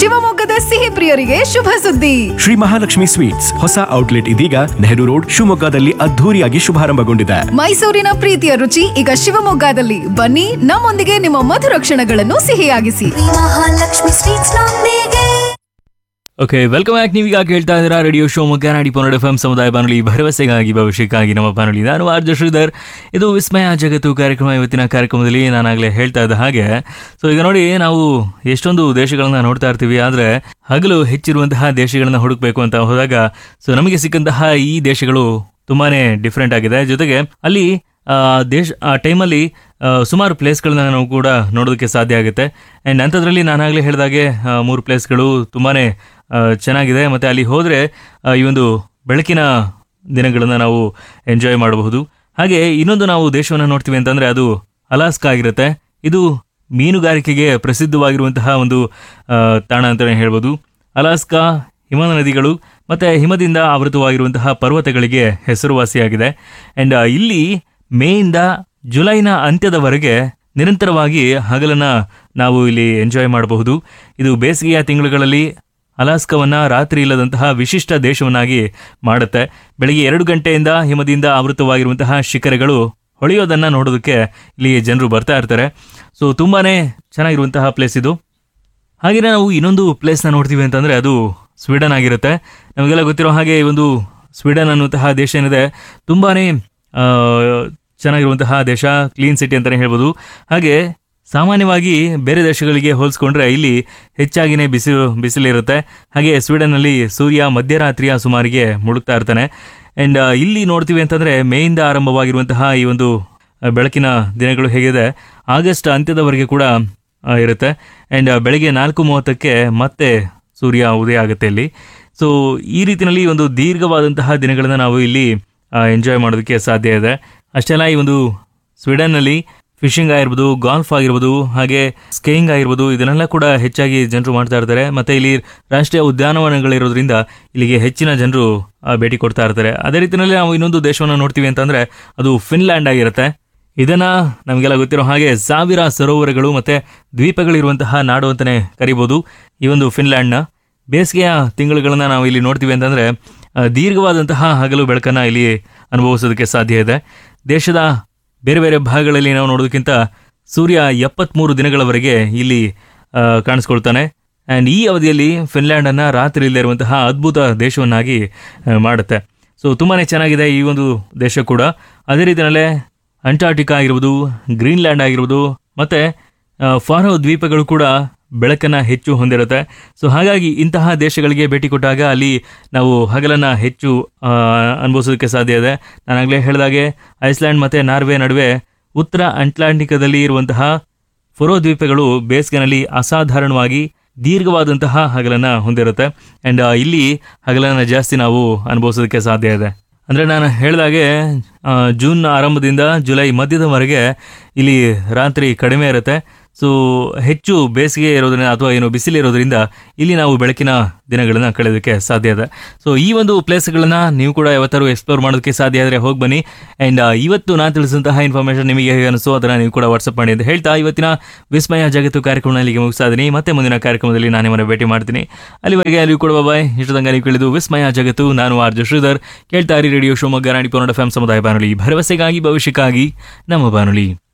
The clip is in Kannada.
ಶಿವಮೊಗ್ಗದ ಸಿಹಿ ಪ್ರಿಯರಿಗೆ ಶುಭ ಸುದ್ದಿ ಶ್ರೀ ಮಹಾಲಕ್ಷ್ಮಿ ಸ್ವೀಟ್ಸ್ ಹೊಸ ಔಟ್ಲೆಟ್ ಇದೀಗ ನೆಹರು ರೋಡ್ ಶಿವಮೊಗ್ಗದಲ್ಲಿ ಅದ್ಧೂರಿಯಾಗಿ ಶುಭಾರಂಭಗೊಂಡಿದೆ ಮೈಸೂರಿನ ಪ್ರೀತಿಯ ರುಚಿ ಈಗ ಶಿವಮೊಗ್ಗದಲ್ಲಿ ಬನ್ನಿ ನಮ್ಮೊಂದಿಗೆ ನಿಮ್ಮ ಮಧುರ ಕ್ಷಣಗಳನ್ನು ಸಿಹಿಯಾಗಿಸಿ ಮಹಾಲಕ್ಷ್ಮಿ ಸ್ವೀಟ್ಸ್ ನೊಂದಿಗೆ ಓಕೆ ವೆಲ್ಕಮ್ ಬ್ಯಾಕ್ ನೀವೀಗ ಕೇಳ್ತಾ ಇದ್ದೀರಾ ರೇಡಿಯೋ ಶೋ ಮುಖ್ಯನಾಡಿ ಪೊನ್ನಡ ಎಫ್ ಎಂ ಸಮುದಾಯ ಬಾನುಲಿ ಭರವಸೆಗಾಗಿ ಭವಿಷ್ಯಕ್ಕಾಗಿ ನಮ್ಮ ಬಾನುಲಿ ನಾನು ಆರ್ಜ ಶ್ರೀಧರ್ ಇದು ವಿಸ್ಮಯ ಜಗತ್ತು ಕಾರ್ಯಕ್ರಮ ಇವತ್ತಿನ ಕಾರ್ಯಕ್ರಮದಲ್ಲಿ ನಾನಾಗಲೇ ಹೇಳ್ತಾ ಇದ್ದ ಹಾಗೆ ಸೊ ಈಗ ನೋಡಿ ನಾವು ಎಷ್ಟೊಂದು ದೇಶಗಳನ್ನ ನೋಡ್ತಾ ಇರ್ತೀವಿ ಆದರೆ ಹಗಲು ಹೆಚ್ಚಿರುವಂತಹ ದೇಶಗಳನ್ನ ಹುಡುಕ್ಬೇಕು ಅಂತ ಹೋದಾಗ ಸೊ ನಮಗೆ ಸಿಕ್ಕಂತಹ ಈ ದೇಶಗಳು ತುಂಬಾನೇ ಡಿಫ್ರೆಂಟ್ ಆಗಿದೆ ಜೊತೆಗೆ ಅಲ್ಲಿ ಆ, ದೇಶ ಆ ಟೈಮಲ್ಲಿ ಆ, ಸುಮಾರು ಪ್ಲೇಸ್ಗಳನ್ನ ನಾವು ಕೂಡ ನೋಡೋದಕ್ಕೆ ಸಾಧ್ಯ ಆಗುತ್ತೆ ಆ್ಯಂಡ್ ಅಂಥದ್ರಲ್ಲಿ ನಾನಾಗಲೇ ಹೇಳಿದಾಗೆ ಆ, ಮೂರು ಪ್ಲೇಸ್ಗಳು ತುಂಬಾ ಚೆನ್ನಾಗಿದೆ ಮತ್ತು ಅಲ್ಲಿ ಹೋದರೆ ಈ ಒಂದು ಬೆಳಕಿನ ದಿನಗಳನ್ನು ನಾವು ಎಂಜಾಯ್ ಮಾಡಬಹುದು ಹಾಗೆ ಇನ್ನೊಂದು ನಾವು ದೇಶವನ್ನು ನೋಡ್ತೀವಿ ಅಂತಂದರೆ ಅದು ಅಲಾಸ್ಕಾ ಆಗಿರುತ್ತೆ ಇದು ಮೀನುಗಾರಿಕೆಗೆ ಪ್ರಸಿದ್ಧವಾಗಿರುವಂತಹ ಒಂದು ಆ, ತಾಣ ಅಂತಲೇ ಹೇಳ್ಬೋದು ಅಲಾಸ್ಕಾ ಹಿಮ ನದಿಗಳು ಮತ್ತು ಹಿಮದಿಂದ ಆವೃತವಾಗಿರುವಂತಹ ಪರ್ವತಗಳಿಗೆ ಹೆಸರುವಾಸಿಯಾಗಿದೆ ಆ್ಯಂಡ್ ಇಲ್ಲಿ ಮೇಯಿಂದ ಜುಲೈನ ಅಂತ್ಯದವರೆಗೆ ನಿರಂತರವಾಗಿ ಹಗಲನ್ನ ನಾವು ಇಲ್ಲಿ ಎಂಜಾಯ್ ಮಾಡಬಹುದು ಇದು ಬೇಸಿಗೆಯ ತಿಂಗಳುಗಳಲ್ಲಿ ಅಲಾಸ್ಕವನ್ನ ರಾತ್ರಿ ಇಲ್ಲದಂತಹ ವಿಶಿಷ್ಟ ದೇಶವನ್ನಾಗಿ ಮಾಡುತ್ತೆ ಬೆಳಿಗ್ಗೆ ಎರಡು ಗಂಟೆಯಿಂದ ಹಿಮದಿಂದ ಆವೃತವಾಗಿರುವಂತಹ ಶಿಖರಗಳು ಹೊಳೆಯೋದನ್ನ ನೋಡೋದಕ್ಕೆ ಇಲ್ಲಿ ಜನರು ಬರ್ತಾ ಇರ್ತಾರೆ ಸೊ ತುಂಬಾನೇ ಚೆನ್ನಾಗಿರುವಂತಹ ಪ್ಲೇಸ್ ಇದು ಹಾಗೆಯೇ ನಾವು ಇನ್ನೊಂದು ಪ್ಲೇಸ್ನ ನೋಡ್ತೀವಿ ಅಂತಂದರೆ ಅದು ಸ್ವೀಡನ್ ಆಗಿರುತ್ತೆ ನಮಗೆಲ್ಲ ಗೊತ್ತಿರೋ ಹಾಗೆ ಈ ಒಂದು ಸ್ವೀಡನ್ ಅನ್ನುವಂತಹ ದೇಶ ಏನಿದೆ ತುಂಬಾ ಚೆನ್ನಾಗಿರುವಂತಹ ದೇಶ ಕ್ಲೀನ್ ಸಿಟಿ ಅಂತಲೇ ಹೇಳ್ಬೋದು ಹಾಗೆ ಸಾಮಾನ್ಯವಾಗಿ ಬೇರೆ ದೇಶಗಳಿಗೆ ಹೋಲಿಸ್ಕೊಂಡ್ರೆ ಇಲ್ಲಿ ಹೆಚ್ಚಾಗಿನೇ ಬಿಸಿಲು ಬಿಸಿಲಿರುತ್ತೆ ಹಾಗೆ ಸ್ವೀಡನ್ನಲ್ಲಿ ಸೂರ್ಯ ಮಧ್ಯರಾತ್ರಿಯ ಸುಮಾರಿಗೆ ಮುಳುಗ್ತಾ ಇರ್ತಾನೆ ಆ್ಯಂಡ್ ಇಲ್ಲಿ ನೋಡ್ತೀವಿ ಅಂತಂದರೆ ಮೇಯಿಂದ ಆರಂಭವಾಗಿರುವಂತಹ ಈ ಒಂದು ಆ, ಬೆಳಕಿನ ದಿನಗಳು ಹೇಗಿದೆ ಆಗಸ್ಟ್ ಅಂತ್ಯದವರೆಗೆ ಕೂಡ ಆ, ಇರುತ್ತೆ ಆ್ಯಂಡ್ ಬೆಳಗ್ಗೆ ನಾಲ್ಕು ಮೂವತ್ತಕ್ಕೆ ಮತ್ತೆ ಸೂರ್ಯ ಉದಯ ಆಗುತ್ತೆ ಇಲ್ಲಿ ಸೊ ಈ ರೀತಿಯಲ್ಲಿ ಒಂದು ದೀರ್ಘವಾದಂತಹ ದಿನಗಳನ್ನು ನಾವು ಇಲ್ಲಿ ಎಂಜಾಯ್ ಮಾಡೋದಕ್ಕೆ ಸಾಧ್ಯ ಇದೆ ಅಷ್ಟೆಲ್ಲ ಈ ಒಂದು ಸ್ವೀಡನ್ನಲ್ಲಿ ಫಿಶಿಂಗ್ ಆಗಿರ್ಬೋದು ಗಾಲ್ಫ್ ಆಗಿರ್ಬೋದು ಹಾಗೆ ಸ್ಕೇಯಿಂಗ್ ಆಗಿರ್ಬೋದು ಇದನ್ನೆಲ್ಲ ಕೂಡ ಹೆಚ್ಚಾಗಿ ಜನರು ಮಾಡ್ತಾ ಇರ್ತಾರೆ ಮತ್ತೆ ಇಲ್ಲಿ ರಾಷ್ಟ್ರೀಯ ಉದ್ಯಾನವನಗಳಿರೋದ್ರಿಂದ ಇಲ್ಲಿಗೆ ಹೆಚ್ಚಿನ ಜನರು ಆ, ಭೇಟಿ ಕೊಡ್ತಾ ಇರ್ತಾರೆ ಅದೇ ರೀತಿಯಲ್ಲಿ ನಾವು ಇನ್ನೊಂದು ದೇಶವನ್ನು ನೋಡ್ತೀವಿ ಅಂತಂದ್ರೆ ಅದು ಫಿನ್ಲ್ಯಾಂಡ್ ಆಗಿರುತ್ತೆ ಇದನ್ನ ನಮಗೆಲ್ಲ ಗೊತ್ತಿರೋ ಹಾಗೆ ಸಾವಿರ ಸರೋವರಗಳು ಮತ್ತೆ ದ್ವೀಪಗಳಿರುವಂತಹ ನಾಡು ಅಂತಾನೆ ಕರಿಬೋದು ಈ ಒಂದು ಫಿನ್ಲ್ಯಾಂಡ್ನ ಬೇಸಿಗೆಯ ತಿಂಗಳುಗಳನ್ನ ನಾವು ಇಲ್ಲಿ ನೋಡ್ತೀವಿ ಅಂತಂದ್ರೆ ಆ, ದೀರ್ಘವಾದಂತಹ ಹಗಲು ಬೆಳಕನ್ನ ಇಲ್ಲಿ ಅನುಭವಿಸೋದಕ್ಕೆ ಸಾಧ್ಯ ಇದೆ ದೇಶದ ಬೇರೆ ಬೇರೆ ಭಾಗಗಳಲ್ಲಿ ನಾವು ನೋಡೋದಕ್ಕಿಂತ ಸೂರ್ಯ ಎಪ್ಪತ್ಮೂರು ದಿನಗಳವರೆಗೆ ಇಲ್ಲಿ ಆ, ಕಾಣಿಸ್ಕೊಳ್ತಾನೆ ಆ್ಯಂಡ್ ಈ ಅವಧಿಯಲ್ಲಿ ಫಿನ್ಲ್ಯಾಂಡನ್ನು ರಾತ್ರಿ ಇಲ್ಲದೆ ಇರುವಂತಹ ಅದ್ಭುತ ದೇಶವನ್ನಾಗಿ ಆ, ಮಾಡುತ್ತೆ ಸೊ ತುಂಬಾ ಚೆನ್ನಾಗಿದೆ ಈ ಒಂದು ದೇಶ ಕೂಡ ಅದೇ ರೀತಿಯಲ್ಲೇ ಅಂಟಾರ್ಟಿಕಾ ಆಗಿರ್ಬೋದು ಗ್ರೀನ್ಲ್ಯಾಂಡ್ ಆಗಿರ್ಬೋದು ಮತ್ತು ಫಾರೋ ದ್ವೀಪಗಳು ಕೂಡ ಬೆಳಕನ್ನು ಹೆಚ್ಚು ಹೊಂದಿರುತ್ತೆ ಸೊ ಹಾಗಾಗಿ ಇಂತಹ ದೇಶಗಳಿಗೆ ಭೇಟಿ ಕೊಟ್ಟಾಗ ಅಲ್ಲಿ ನಾವು ಹಗಲನ್ನು ಹೆಚ್ಚು ಆ, ಅನುಭವಿಸೋದಕ್ಕೆ ಸಾಧ್ಯ ಇದೆ ನಾನಾಗಲೇ ಹೇಳಿದಾಗೆ ಐಸ್ಲ್ಯಾಂಡ್ ಮತ್ತು ನಾರ್ವೆ ನಡುವೆ ಉತ್ತರ ಅಟ್ಲಾಂಟಿಕದಲ್ಲಿ ಇರುವಂತಹ ಫೊರೋ ದ್ವೀಪಗಳು ಬೇಸಿಗೆನಲ್ಲಿ ಅಸಾಧಾರಣವಾಗಿ ದೀರ್ಘವಾದಂತಹ ಹಗಲನ್ನು ಹೊಂದಿರುತ್ತೆ ಆ್ಯಂಡ್ ಇಲ್ಲಿ ಹಗಲನ್ನು ಜಾಸ್ತಿ ನಾವು ಅನುಭವಿಸೋದಕ್ಕೆ ಸಾಧ್ಯ ಇದೆ ಅಂದರೆ ನಾನು ಹೇಳಿದಾಗೆ ಆ, ಜೂನ್ ಆರಂಭದಿಂದ ಜುಲೈ ಮಧ್ಯದವರೆಗೆ ಇಲ್ಲಿ ರಾತ್ರಿ ಕಡಿಮೆ ಇರುತ್ತೆ ಸೊ ಹೆಚ್ಚು ಬೇಸಿಗೆ ಇರೋದ್ರಿಂದ ಅಥವಾ ಏನು ಬಿಸಿಲಿರೋದ್ರಿಂದ ಇಲ್ಲಿ ನಾವು ಬೆಳಕಿನ ದಿನಗಳನ್ನು ಕಳೆಯೋದಕ್ಕೆ ಸಾಧ್ಯ ಇದೆ ಸೊ ಈ ಒಂದು ಪ್ಲೇಸ್ಗಳನ್ನು ನೀವು ಕೂಡ ಯಾವತ್ತಾರು ಎಕ್ಸ್ಪ್ಲೋರ್ ಮಾಡೋದಕ್ಕೆ ಸಾಧ್ಯ ಆದರೆ ಹೋಗಿ ಬನ್ನಿ ಆ್ಯಂಡ್ ಇವತ್ತು ನಾನು ತಿಳಿಸಿದಂತಹ ಇನ್ಫಾರ್ಮೇಷನ್ ನಿಮಗೆ ಹೇಗೆ ಅನಿಸೋ ಅದನ್ನು ನೀವು ಕೂಡ ವಾಟ್ಸಪ್ ಮಾಡಿ ಅಂತ ಹೇಳ್ತಾ ಇವತ್ತಿನ ವಿಸ್ಮಯ ಜಗತ್ತು ಕಾರ್ಯಕ್ರಮ ಇಲ್ಲಿಗೆ ಮುಗಿಸ್ತಾ ಇದ್ದೀನಿ ಮತ್ತೆ ಮುಂದಿನ ಕಾರ್ಯಕ್ರಮದಲ್ಲಿ ನಾನು ನಿಮ್ಮನ್ನು ಭೇಟಿ ಮಾಡ್ತೀನಿ ಅಲ್ಲಿವರೆಗೆ ಅಲ್ಲಿ ಕೂಡ ಬಾಯ್ ಇಷ್ಟು ತನಕ ನೀವು ಕೇಳಿದ್ದು ವಿಸ್ಮಯ ಜಗತ್ತು ನಾನು ಆರ್ಜು ಶ್ರೀಧರ್ ಕೇಳ್ತಾ ಇರಿ ರೇಡಿಯೋ ಶಿವಮೊಗ್ಗ ರಾಣಿ ಪೊನ್ನಡ ಎಫ್ ಸಮುದಾಯ ಬಾನುಲಿ ಭರವಸೆಗಾಗಿ ಭವಿಷ್ಯಕ್ಕಾಗಿ ನಮ್ಮ ಬಾನುಲಿ